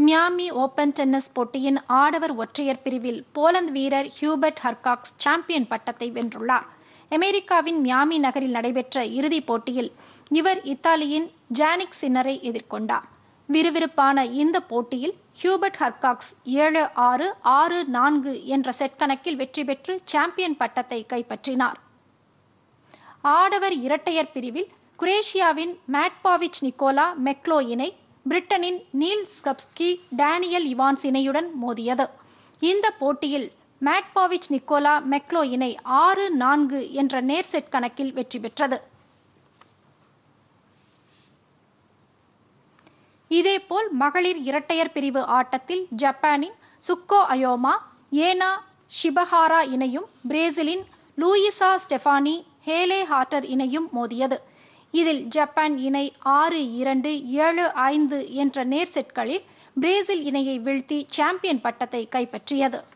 Miami open tennis போட்டியின் ஆடவர் ஒற்றையர் பிரிவில் போலந்து வீரர் ஹியூபர்ட் ஹர்காக்ஸ் சாம்பியன் பட்டத்தை வென்றுள்ளார் அமெரிக்காவின் மியாமி நகரில் நடைபெற்ற இறுதிப் போட்டியில் இவர் இத்தாலியின் ஜானிக் சின்னரை எதிர்கொண்டார் விறுவிறுப்பான இந்த போட்டியில் ஹியூபர்ட் ஹர்காக்ஸ் ஏழு ஆறு ஆறு நான்கு என்ற செட் கணக்கில் வெற்றி பெற்று சாம்பியன் பட்டத்தை கைப்பற்றினார் ஆடவர் இரட்டையர் பிரிவில் குரேஷியாவின் மேட்பாவிச் நிக்கோலா மெக்லோ இணை பிரிட்டனின் நீல் ஸ்கப்ஸ்கி டேனியல் இவான்ஸ் இணையுடன் மோதியது இந்த போட்டியில் மேட்பாவிச் நிக்கோலா மெக்லோ இணை ஆறு நான்கு என்ற நேர் செட் கணக்கில் வெற்றி பெற்றது இதேபோல் மகளிர் இரட்டையர் பிரிவு ஆட்டத்தில் ஜப்பானின் சுக்கோ அயோமா ஏனா ஷிபஹாரா இணையும் பிரேசிலின் லூயிசா ஸ்டெஃபானி ஹேலே ஹார்டர் இணையும் மோதியது இதில் ஜப்பான் இணை ஆறு இரண்டு ஏழு ஐந்து என்ற நேர் செட்களில் பிரேசில் இணையை வீழ்த்தி சாம்பியன் பட்டத்தை கைப்பற்றியது